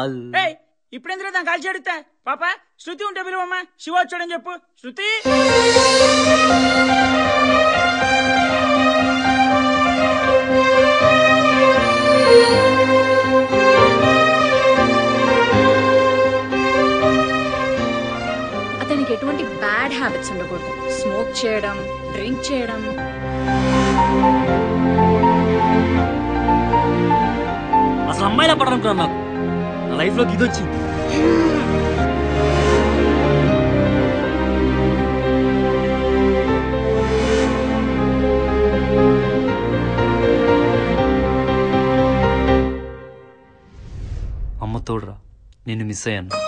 call ఏయ్ ఇప్పుడెందుకు దాన్ని కాల్చి అడుగుతా పాప శృతి ఉంటే పిలువమ్మా శివ వచ్చాడని చెప్పు శృతి అతనికి ఎటువంటి బ్యాడ్ హ్యాబిట్స్ ఉండకూడదు స్మోక్ చేయడం డ్రింక్ చేయడం అసలు అమ్మాయిలా పడాలనుకున్నాను నాకు నా లైఫ్ లోకి ఇది వచ్చింది అమ్మ తోడురా నిన్ను మిస్ అయ్యాను